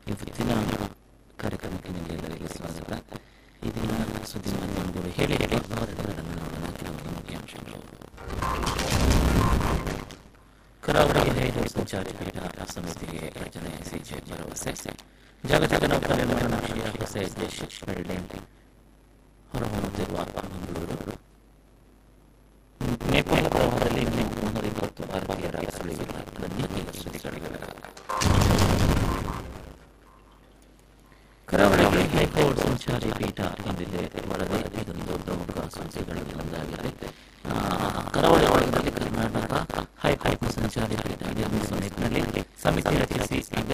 ಇವತ್ತಿನ ಕಾರ್ಯಕ್ರಮಕ್ಕೆ ನಿಮಗೆಲ್ಲರಿಗೂ ಸ್ವಾಗತ ಈ ದಿನ ಸುದ್ದಿ ಮಾಧ್ಯಮಗಳು ಹೇಳಿ ಹೇಳಿ ವಾರ್ತೆಗಳನ್ನು ನೋಡೋಣ ಕೆಲವು ಮುಖ್ಯಾಂಶಗಳು ಕರಾವಳಿ ರೈಲು ಸಂಚಾರಿ ಪೀಠ ಸಮಿತಿಗೆ ರಚನೆ ಸಿಜೆ ಭರವಸೆ ಜಾಗತಿಕ ನೌಕಾಯಾನ ನಕ್ಷೆಯ ಹೊಸ ದೇಶ ಬಿಲ್ಡಿಂಗ್ ಹೊರಹೊಮ್ಮುತ್ತಿರುವ ಮಂಗಳೂರು ನೇಪಾಳ ಪ್ರವಾಹದಲ್ಲಿ ಇನ್ನೂ ಮುನ್ನೂರ ಇಪ್ಪತ್ತು ಭಾರತೀಯರ ಸುಳಿವಿಲ್ಲ ಬನ್ನಿ ಈಗ ಸುದ್ದಿಗಳ ವಿವರ ಕರಾವಳಿಗೆ ಹೈಕೋರ್ಟ್ ಸಂಚಾರಿ ಪೀಠ ಎಂದಿದೆ ವರದಿ ಇದೊಂದು ಪ್ರಮುಖ ಸಂಸ್ಥೆಗಳಲ್ಲಿ ಒಂದಾಗಿದೆ ಆ, ಕರಾವಳಿ ಭಾಗದಲ್ಲಿ ಕರ್ನಾಟಕ ಹೈಕೋರ್ಟ್ ಸಂಚಾರಿ ಪೀಠ ನಿರ್ಮಿಸುವ ನಿಟ್ಟಿನಲ್ಲಿ ಸಮಿತಿ ರಚಿಸಿ